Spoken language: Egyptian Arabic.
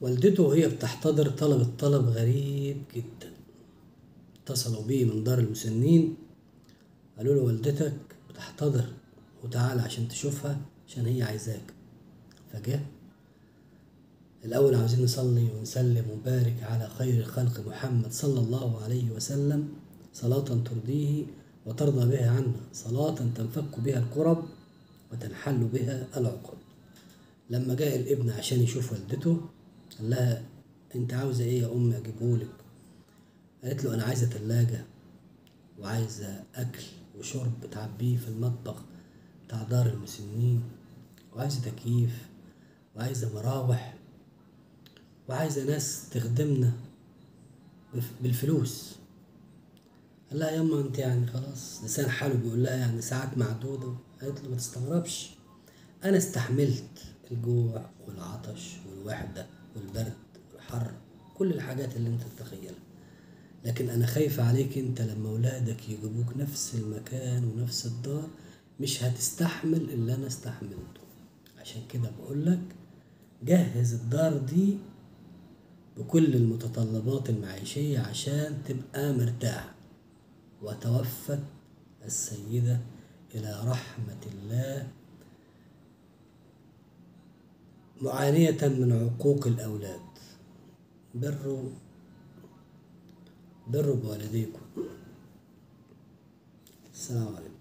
والدته وهي بتحتضر طلبت طلب غريب جدا اتصلوا بيه من دار المسنين قالوا له والدتك بتحتضر وتعال عشان تشوفها عشان هي عايزاك فجه الأول عاوزين نصلي ونسلم ونبارك على خير الخلق محمد صلى الله عليه وسلم صلاة ترضيه وترضى بها عنا صلاة تنفك بها الكرب وتنحل بها العقد لما جاء الابن عشان يشوف والدته قال لها انت عاوزة ايه يا ام اجيبهولك قالت له انا عايزة تلاجة وعايزة اكل وشرب تعبيه في المطبخ بتاع دار المسنين وعايزة تكييف وعايزة مراوح وعايزة ناس تخدمنا بف- بالفلوس قال لها يما انت يعني خلاص لسان حاله بيقول لها يعني ساعات معدودة قالت له ما تستغربش انا استحملت الجوع والعطش والوحدة والبرد والحر كل الحاجات اللي انت تتخيلها لكن انا خايفة عليك انت لما اولادك يجيبوك نفس المكان ونفس الدار مش هتستحمل اللي انا استحملته عشان كده بقولك جهز الدار دي بكل المتطلبات المعيشية عشان تبقى مرتاح وتوفت السيدة إلى رحمة الله معانية من عقوق الأولاد بروا بروا بوالديكم السلام عليكم